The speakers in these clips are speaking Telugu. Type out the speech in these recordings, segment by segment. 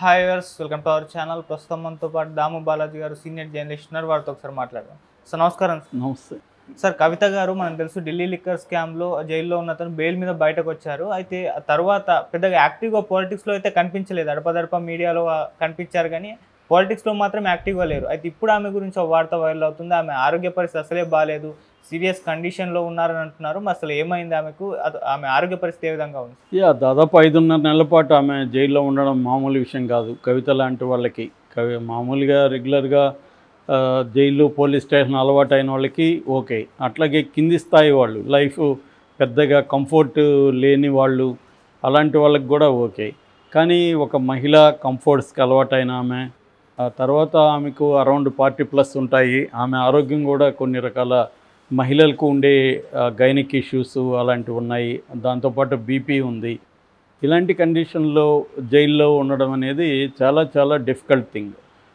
హాయ్ వర్స్ వెల్కమ్ టు అవర్ ఛానల్ ప్రస్తుతం మనతో పాటు దాము బాలాజీ గారు సీనియర్ జర్నలిస్ట్ ఉన్నారు వారితో ఒకసారి మాట్లాడదాం సార్ నమస్కారం నమస్తే సార్ కవిత గారు మనకు తెలుసు ఢిల్లీ లిక్కర్ స్కామ్లో జైల్లో ఉన్న అతను బెయిల్ మీద బయటకు వచ్చారు అయితే ఆ తర్వాత పెద్దగా యాక్టివ్గా పాలిటిక్స్లో అయితే కనిపించలేదు అడపదడప మీడియాలో ఆ కనిపించారు కానీ పాలిటిక్స్లో మాత్రం యాక్టివ్గా లేరు అయితే ఇప్పుడు ఆమె గురించి ఒక వార్త వైరల్ అవుతుంది ఆమె ఆరోగ్య పరిస్థితి అసలే బాగాలేదు సీరియస్ కండిషన్లో ఉన్నారని అంటున్నారు మరి అసలు ఏమైంది ఆమెకు అది- ఆమె ఆరోగ్య పరిస్థితి ఏ విధంగా ఉంది యా దాదాపు ఐదున్నర నెలల పాటు ఆమె జైల్లో ఉండడం మామూలు విషయం కాదు కవిత లాంటి వాళ్ళకి కవి మామూలుగా రెగ్యులర్గా ఆ, జైలు పోలీస్ స్టేషన్ అలవాటు అయిన వాళ్ళకి ఓకే అట్లాగే కింది స్థాయి వాళ్ళు లైఫ్ పెద్దగా కంఫర్ట్ లేని వాళ్ళు అలాంటి వాళ్ళకి కూడా ఓకే కానీ ఒక మహిళ కంఫర్ట్స్కి అలవాటైన ఆమె ఆ తర్వాత ఆమెకు అరౌండ్ ఫార్టీ ప్లస్ ఉంటాయి ఆమె ఆరోగ్యం కూడా కొన్ని రకాల మహిళలకు ఉండే గైనిక్ ఇష్యూస్ అలాంటివి ఉన్నాయి దాంతోపాటు బీపీ ఉంది ఇలాంటి కండిషన్లో జైల్లో ఉండడం అనేది చాలా చాలా డిఫికల్ట్ థింగ్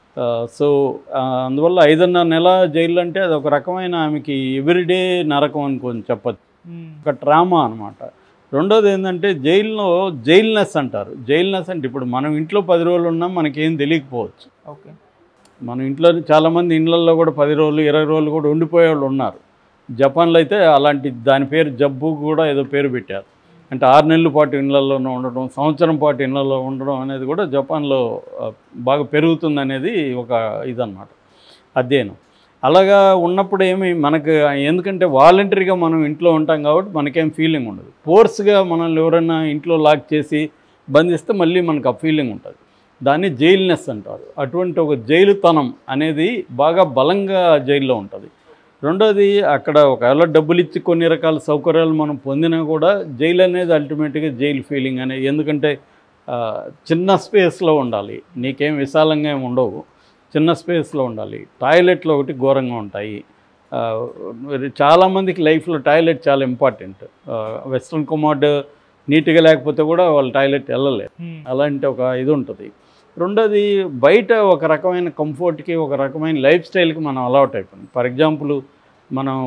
సో అందువల్ల ఐదున్నర నెల జైలు అంటే అది ఒక రకమైన ఆమెకి ఎవ్రీడే నరకం అనుకొని చెప్పచ్చు ఒక ట్రామా అనమాట రెండోది ఏంటంటే జైల్లో జైల్నెస్ అంటారు జైల్నెస్ అంటే ఇప్పుడు మనం ఇంట్లో పది రోజులు ఉన్నాం మనకేం తెలియకపోవచ్చు ఓకే మన ఇంట్లో చాలామంది ఇళ్ళల్లో కూడా పది రోజులు ఇరవై రోజులు కూడా ఉండిపోయే వాళ్ళు ఉన్నారు జపాన్లో అయితే అలాంటి దాని పేరు జబ్బు కూడా ఏదో పేరు పెట్టారు అంటే ఆరు నెలల పాటు ఇళ్ళల్లోనే ఉండడం సంవత్సరం పాటు ఇళ్ళల్లో ఉండడం అనేది కూడా జపాన్లో ఆ, బాగా పెరుగుతుంది అనేది ఒక ఇదన్నమాట అధ్యయనం అలాగా ఉన్నప్పుడు ఏమి మనకు ఎందుకంటే వాలంటరీగా మనం ఇంట్లో ఉంటాం కాబట్టి మనకేం ఫీలింగ్ ఉండదు ఫోర్స్గా మనల్ని ఎవరైనా ఇంట్లో లాక్ చేసి బంధిస్తే మళ్ళీ మనకు ఆ ఫీలింగ్ ఉంటుంది దాన్ని జైల్నెస్ అంటారు అటువంటి ఒక జైలుతనం అనేది బాగా బలంగా జైల్లో ఉంటుంది రెండోది అక్కడ ఒకవేళ డబ్బులు ఇచ్చి కొన్ని రకాల సౌకర్యాలు మనం పొందినా కూడా జైలు అనేది అల్టిమేట్గా జైలు ఫీలింగ్ అనేది ఎందుకంటే ఆ, చిన్న స్పేస్లో ఉండాలి నీకేం విశాలంగా ఏమి ఉండవు చిన్న స్పేస్లో ఉండాలి టాయిలెట్లు ఒకటి ఘోరంగా ఉంటాయి ఆ, మరి చాలామందికి లైఫ్లో టాయిలెట్ చాలా ఇంపార్టెంట్ వెస్ట్రన్ కుమార్డ్ నీట్గా లేకపోతే కూడా వాళ్ళు టాయిలెట్ వెళ్ళలేరు అలాంటి ఒక ఇది ఉంటుంది రెండోది బయట ఒక రకమైన కంఫర్ట్కి ఒక రకమైన లైఫ్ స్టైల్కి మనం అలవాటు అయిపోయింది ఫర్ ఎగ్జాంపుల్ మనం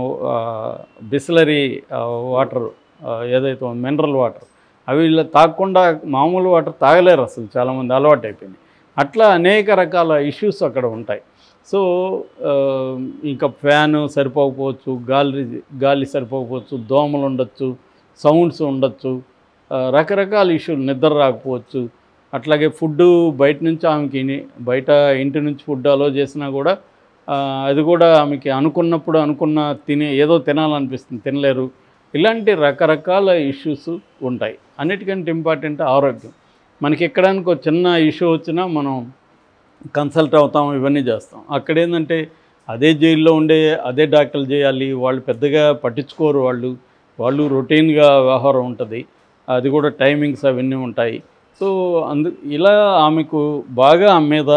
బిస్లరీ వాటర్ ఏదైతే మినరల్ వాటర్ అవి ఇలా తాగకుండా మామూలు వాటర్ తాగలేరు అసలు చాలామంది అలవాటు అయిపోయింది అట్లా అనేక రకాల ఇష్యూస్ అక్కడ ఉంటాయి సో ఆ, ఇంకా ఫ్యాన్ సరిపోకపోవచ్చు గాలి గాలి సరిపోకపోవచ్చు దోమలు ఉండొచ్చు సౌండ్స్ ఉండొచ్చు ఆ, రకరకాల ఇష్యూలు నిద్ర రాకపోవచ్చు అట్లాగే ఫుడ్ బయట నుంచి ఆమెకి ఇని- బయట ఇంటి నుంచి ఫుడ్ అలో చేసినా కూడా ఆ, అది కూడా ఆమెకి అనుకున్నప్పుడు అనుకున్న తినే ఏదో తినాలనిపిస్తుంది తినలేరు ఇలాంటి రకరకాల ఇష్యూస్ ఉంటాయి అన్నిటికంటే ఇంపార్టెంట్ ఆరోగ్యం మనకి ఎక్కడానికి ఒక చిన్న ఇష్యూ వచ్చినా మనం కన్సల్ట్ అవుతాం ఇవన్నీ చేస్తాం అక్కడ ఏంటంటే అదే జైల్లో ఉండే అదే డాక్టర్లు చేయాలి వాళ్ళు పెద్దగా పట్టించుకోరు వాళ్ళు వాళ్ళు రొటీన్గా వ్యవహారం ఉంటుంది అది కూడా టైమింగ్స్ అవన్నీ ఉంటాయి సో అందు ఇలా ఆమెకు బాగా ఆమె మీద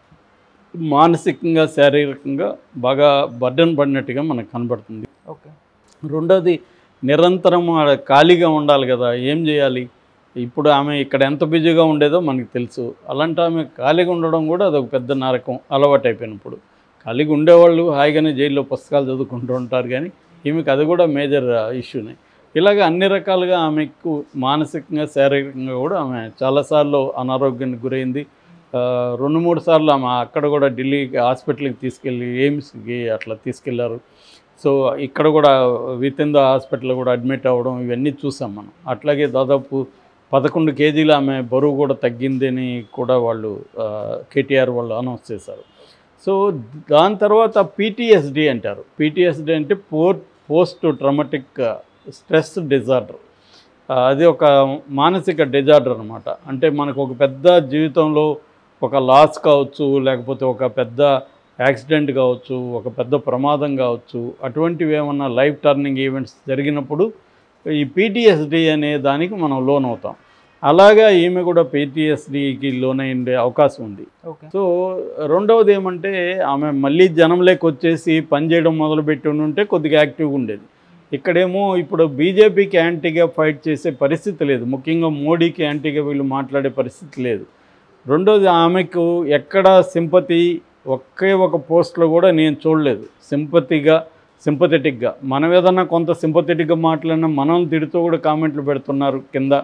మానసికంగా శారీరకంగా బాగా బర్డన్ పడినట్టుగా మనకు కనబడుతుంది ఓకే రెండోది నిరంతరం ఆడ ఖాళీగా ఉండాలి కదా ఏం చేయాలి ఇప్పుడు ఆమె ఇక్కడ ఎంత బిజీగా ఉండేదో మనకు తెలుసు అలాంటి ఆమె ఖాళీగా ఉండడం కూడా అదొక పెద్ద నరకం అలవాటు అయిపోయినప్పుడు ఖాళీగా ఉండేవాళ్ళు హాయిగానే జైల్లో పుస్తకాలు చదువుకుంటూ ఉంటారు కానీ ఈమెకి అది కూడా మేజర్ ఇష్యూనే ఇలాగ అన్ని రకాలుగా ఆమెకు మానసికంగా శారీరకంగా కూడా ఆమె చాలాసార్లు అనారోగ్యానికి గురైంది ఆ, రెండు మూడు సార్లు ఆమె అక్కడ కూడా ఢిల్లీకి హాస్పిటల్కి తీసుకెళ్ళి ఎయిమ్స్కి అట్లా తీసుకెళ్లారు సో ఇక్కడ కూడా విత్ ఇన్ ద హాస్పిటల్ కూడా అడ్మిట్ అవ్వడం ఇవన్నీ చూసాం మనం అట్లాగే దాదాపు పదకొండు కేజీలు ఆమె బరువు కూడా తగ్గిందని కూడా వాళ్ళు కేటీఆర్ వాళ్ళు అనౌన్స్ చేశారు సో దాని తర్వాత పీటీఎస్డి అంటారు పీటీఎస్డి అంటే పోర్ పోస్ట్ ట్రమాటిక్ స్ట్రెస్ డిజార్డర్ అది ఒక మానసిక డిజార్డర్ అనమాట అంటే మనకు ఒక పెద్ద జీవితంలో ఒక లాస్ కావచ్చు లేకపోతే ఒక పెద్ద యాక్సిడెంట్ కావచ్చు ఒక పెద్ద ప్రమాదం కావచ్చు అటువంటివి ఏమన్నా లైఫ్ టర్నింగ్ ఈవెంట్స్ జరిగినప్పుడు ఈ పీటీఎస్డి అనే దానికి మనం లోన్ అవుతాం అలాగా ఈమె కూడా పీటీఎస్డికి లోన్ అయ్యే అవకాశం ఉంది ఓకే సో రెండవది ఏమంటే ఆమె మళ్ళీ జనంలోకి వచ్చేసి పనిచేయడం మొదలుపెట్టి ఉంటే కొద్దిగా యాక్టివ్గా ఉండేది ఇక్కడేమో ఇప్పుడు బీజేపీకి యాంటీగా ఫైట్ చేసే పరిస్థితి లేదు ముఖ్యంగా మోడీకి యాంటీగా వీళ్ళు మాట్లాడే పరిస్థితి లేదు రెండోది ఆమెకు ఎక్కడ సింపతి ఒకే ఒక పోస్ట్లో కూడా నేను చూడలేదు సింపతిగా సింపథెటిక్గా మనం ఏదన్నా కొంత సింపథెటిక్గా మాట్లాడినా మనం తిడుతూ కూడా కామెంట్లు పెడుతున్నారు కింద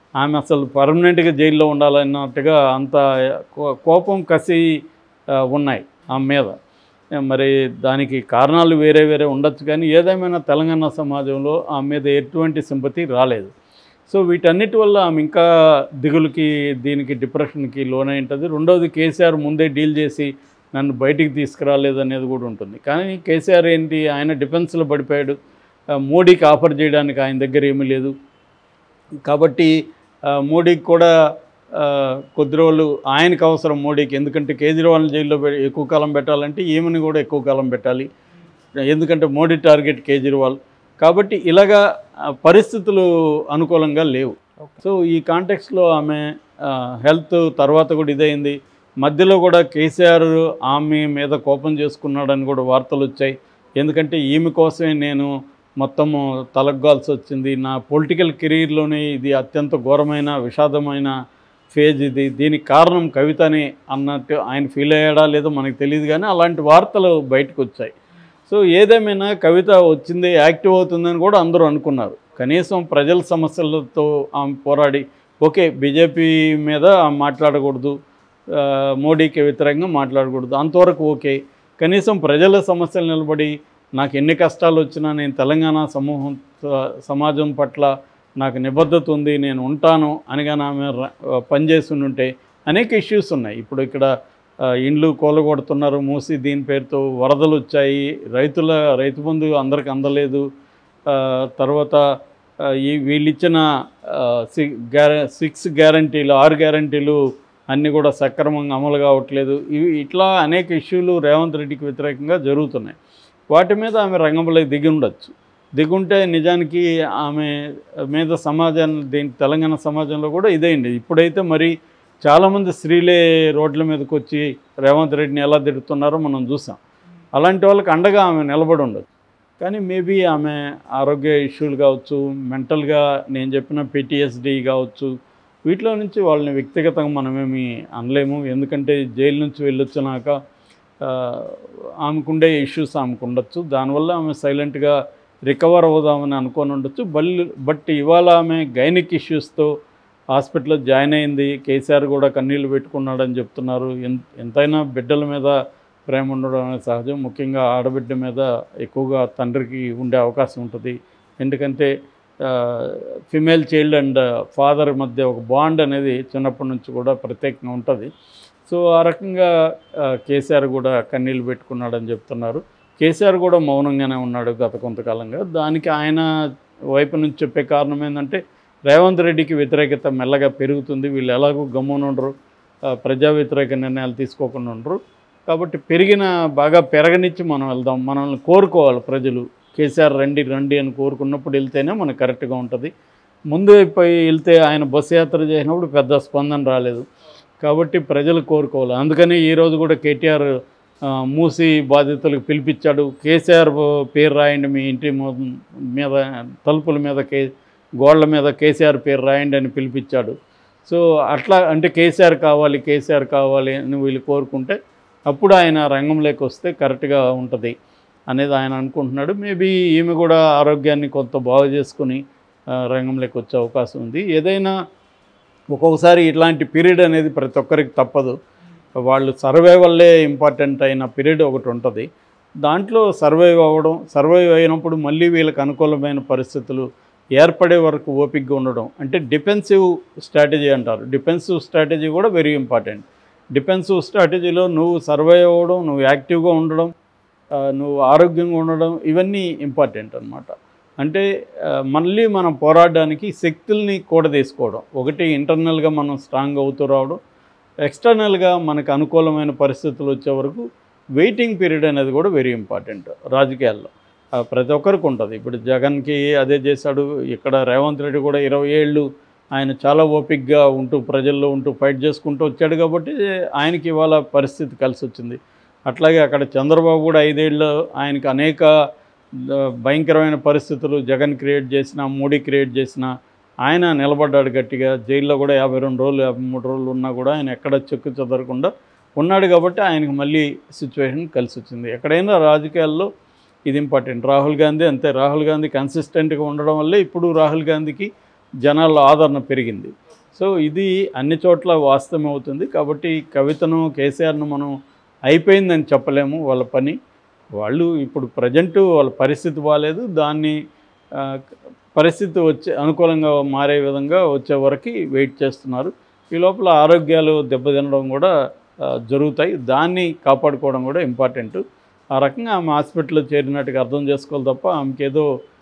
ఆమె అసలు పర్మనెంట్గా జైల్లో ఉండాలన్నట్టుగా అంత కో- కోపం కసి ఆ, ఉన్నాయి ఆమె మీద మరి దానికి కారణాలు వేరే వేరే ఉండొచ్చు కానీ ఏదేమైనా తెలంగాణ సమాజంలో ఆమె మీద ఎటువంటి సింపతి రాలేదు సో వీటన్నిటి వల్ల ఆమె ఇంకా దిగులుకి దీనికి డిప్రెషన్కి లోనై ఉంటుంది రెండవది కేసీఆర్ ముందే డీల్ చేసి నన్ను బయటికి తీసుకురాలేదు అనేది కూడా ఉంటుంది కానీ కేసీఆర్ ఏంటి ఆయన డిఫెన్స్లో పడిపోయాడు ఆ, మోడీకి ఆఫర్ చేయడానికి ఆయన దగ్గర ఏమీ లేదు కాబట్టి ఆ, మోడీకి కూడా ఆ, కొద్ది రోజులు ఆయనకు అవసరం మోడీకి ఎందుకంటే కేజ్రీవాల్ జైల్లో పె- ఎక్కువ కాలం పెట్టాలంటే ఈమెను కూడా ఎక్కువ కాలం పెట్టాలి ఎందుకంటే మోడీ టార్గెట్ కేజ్రీవాల్ కాబట్టి ఇలాగా ఆ, పరిస్థితులు అనుకూలంగా లేవు Okay. సో ఈ కాంటెక్స్లో ఆమె హెల్త్ తర్వాత కూడా ఇదైంది మధ్యలో కూడా కేసీఆర్ ఆమె మీద కోపం చేసుకున్నాడని కూడా వార్తలు వచ్చాయి ఎందుకంటే ఈమె కోసమే నేను మొత్తము తలగ్గాల్సి వచ్చింది నా పొలిటికల్ కెరీర్లోనే ఇది అత్యంత ఘోరమైన విషాదమైన ఫేజ్ ఇది దీనికి కారణం కవితని అన్నట్టు ఆయన ఫీల్ అయ్యాడా లేదో మనకు తెలియదు కానీ అలాంటి వార్తలు బయటకు వచ్చాయి సో ఏదేమైనా కవిత వచ్చింది యాక్టివ్ అవుతుందని కూడా అందరూ అనుకున్నారు కనీసం ప్రజల సమస్యలతో ఆమె పోరాడి ఓకే బీజేపీ మీద ఆమె మాట్లాడకూడదు ఆ, మోడీకి వ్యతిరేకంగా మాట్లాడకూడదు అంతవరకు ఓకే కనీసం ప్రజల సమస్యలు నిలబడి నాకు ఎన్ని కష్టాలు వచ్చినా నేను తెలంగాణ సమూహం సమాజం పట్ల నాకు నిబద్ధత ఉంది నేను ఉంటాను అనగా ఆమె ర- పనిచేసి ఉంటే అనేక ఇష్యూస్ ఉన్నాయి ఇప్పుడు ఇక్కడ ఆ, ఇండ్లు కూలగొడుతున్నారు మూసి దీని పేరుతో వరదలు వచ్చాయి రైతుల రైతు బంధు అందరికి అందలేదు ఆ, తర్వాత ఆ, ఈ వీళ్ళు ఇచ్చిన ఆ, సి గ్యార సిక్స్ గ్యారంటీలు ఆరు గ్యారంటీలు అన్నీ కూడా సక్రమంగా అమలు కావట్లేదు ఇవి ఇట్లా అనేక ఇష్యూలు రేవంత్ రెడ్డికి వ్యతిరేకంగా జరుగుతున్నాయి వాటి మీద ఆమె రంగంలోకి దిగి ఉండొచ్చు దిగుంటే నిజానికి ఆమె మీద సమాజాన్ని దీని తెలంగాణ సమాజంలో కూడా ఇదేంటి ఇప్పుడైతే మరి చాలామంది స్త్రీలే రోడ్ల మీదకి వచ్చి రేవంత్ రెడ్డిని ఎలా తిడుతున్నారో మనం చూసాం అలాంటి వాళ్ళకి అండగా ఆమె నిలబడి ఉండదు కానీ మేబీ ఆమె ఆరోగ్య ఇష్యూలు కావచ్చు మెంటల్గా నేను చెప్పిన పిటిఎస్డి కావచ్చు వీటిలో నుంచి వాళ్ళని వ్యక్తిగతంగా మనమేమి అనలేము ఎందుకంటే జైలు నుంచి వెళ్ళొచ్చినాక ఆ, ఆమెకుండే ఇష్యూస్ ఆమెకు ఉండొచ్చు దానివల్ల ఆమె సైలెంట్గా రికవర్ అవుదామని అనుకొని ఉండొచ్చు బల్ బట్ ఇవాళ ఆమె గైనిక్ ఇష్యూస్తో హాస్పిటల్లో జాయిన్ అయింది కేసీఆర్ కూడా కన్నీళ్ళు పెట్టుకున్నాడని చెప్తున్నారు ఎంత ఎంతైనా బిడ్డల మీద ప్రేమ ఉండడం అనేది సహజం ముఖ్యంగా ఆడబిడ్డ మీద ఎక్కువగా తండ్రికి ఉండే అవకాశం ఉంటుంది ఎందుకంటే ఫిమేల్ చైల్డ్ అండ్ ఫాదర్ మధ్య ఒక బాండ్ అనేది చిన్నప్పటి నుంచి కూడా ప్రత్యేకంగా ఉంటుంది సో ఆ రకంగా ఆ, కేసీఆర్ కూడా కన్నీళ్ళు పెట్టుకున్నాడని చెప్తున్నారు కేసీఆర్ కూడా మౌనంగానే ఉన్నాడు గత కొంతకాలంగా దానికి ఆయన వైపు నుంచి చెప్పే కారణం ఏంటంటే రేవంత్ రెడ్డికి వ్యతిరేకత మెల్లగా పెరుగుతుంది వీళ్ళు ఎలాగో గమ్మున ఉండరు ఆ, ప్రజా వ్యతిరేక నిర్ణయాలు తీసుకోకుండా ఉండరు కాబట్టి పెరిగిన బాగా పెరగనిచ్చి మనం వెళ్దాం మనల్ని కోరుకోవాలి ప్రజలు కేసీఆర్ రండి రండి అని కోరుకున్నప్పుడు వెళ్తేనే మనకు కరెక్ట్గా ఉంటుంది ముందు అయిపోయి వెళ్తే ఆయన బస్సు యాత్ర చేసినప్పుడు పెద్ద స్పందన రాలేదు కాబట్టి ప్రజలు కోరుకోవాలి అందుకని ఈరోజు కూడా కేటీఆర్ ఆ, మూసి బాధితులకు పిలిపించాడు కేసీఆర్ పేరు రాయండి మీ ఇంటి మొ- మీద తలుపుల మీద కే గోడల మీద కేసీఆర్ పేరు రాయండి అని పిలిపించాడు సో అట్లా అంటే కేసీఆర్ కావాలి కేసీఆర్ కావాలి అని వీళ్ళు కోరుకుంటే అప్పుడు ఆయన రంగంలోకి వస్తే కరెక్ట్గా ఉంటుంది అనేది ఆయన అనుకుంటున్నాడు మేబీ ఈమె కూడా ఆరోగ్యాన్ని కొంత బాగు చేసుకుని ఆ, రంగంలోకి వచ్చే అవకాశం ఉంది ఏదైనా ఒక్కొక్కసారి ఇట్లాంటి పీరియడ్ అనేది ప్రతి ఒక్కరికి తప్పదు వాళ్ళు సర్వైవల్లే ఇంపార్టెంట్ అయిన పీరియడ్ ఒకటి ఉంటుంది దాంట్లో సర్వైవ్ అవ్వడం సర్వైవ్ అయినప్పుడు మళ్ళీ వీళ్ళకి అనుకూలమైన పరిస్థితులు ఏర్పడే వరకు ఓపికగా ఉండడం అంటే డిఫెన్సివ్ స్ట్రాటజీ అంటారు డిఫెన్సివ్ స్ట్రాటజీ కూడా వెరీ ఇంపార్టెంట్ డిఫెన్సివ్ స్ట్రాటజీలో నువ్వు సర్వైవ్ అవ్వడం నువ్వు యాక్టివ్గా ఉండడం ఆ, నువ్వు ఆరోగ్యంగా ఉండడం ఇవన్నీ ఇంపార్టెంట్ అన్నమాట అంటే ఆ, మళ్ళీ మనం పోరాడడానికి శక్తుల్ని కూడా తీసుకోవడం ఒకటి ఇంటర్నల్గా మనం స్ట్రాంగ్ అవుతూ రావడం ఎక్స్టర్నల్గా మనకు అనుకూలమైన పరిస్థితులు వచ్చే వరకు వెయిటింగ్ పీరియడ్ అనేది కూడా వెరీ ఇంపార్టెంట్ రాజకీయాల్లో ఆ, ప్రతి ఒక్కరికి ఉంటుంది ఇప్పుడు జగన్కి అదే చేశాడు ఇక్కడ రేవంత్ రెడ్డి కూడా ఇరవై ఏళ్ళు ఆయన చాలా ఓపిక్గా ఉంటూ ప్రజల్లో ఉంటూ ఫైట్ చేసుకుంటూ వచ్చాడు కాబట్టి ఆయనకి ఇవాళ పరిస్థితి కలిసి వచ్చింది అట్లాగే అక్కడ చంద్రబాబు కూడా ఐదేళ్ళు ఆయనకి అనేక ఆ, భయంకరమైన పరిస్థితులు జగన్ క్రియేట్ చేసిన మోడీ క్రియేట్ చేసిన ఆయన నిలబడ్డాడు గట్టిగా జైల్లో కూడా యాభై రెండు రోజులు యాభై మూడు రోజులు ఉన్నా కూడా ఆయన ఎక్కడ చెక్కు చెదరకుండా ఉన్నాడు కాబట్టి ఆయనకు మళ్ళీ సిచ్యువేషన్ కలిసి వచ్చింది ఎక్కడైనా రాజకీయాల్లో ఇది ఇంపార్టెంట్ రాహుల్ గాంధీ అంతే రాహుల్ గాంధీ కన్సిస్టెంట్గా ఉండడం వల్లే ఇప్పుడు రాహుల్ గాంధీకి జనాల ఆదరణ పెరిగింది సో ఇది అన్ని చోట్ల వాస్తవం అవుతుంది కాబట్టి కవితను కేసీఆర్ను మనం అయిపోయిందని చెప్పలేము వాళ్ళ పని వాళ్ళు ఇప్పుడు ప్రజెంటు వాళ్ళ పరిస్థితి బాగాలేదు దాన్ని ఆ, పరిస్థితి వచ్చే అనుకూలంగా మారే విధంగా వచ్చే వరకు వెయిట్ చేస్తున్నారు ఈ లోపల ఆరోగ్యాలు దెబ్బతినడం కూడా ఆ, జరుగుతాయి దాన్ని కాపాడుకోవడం కూడా ఇంపార్టెంట్ ఆ రకంగా ఆమె హాస్పిటల్లో చేరినట్టుగా అర్థం చేసుకోవాలి తప్ప ఆమెకి ఏదో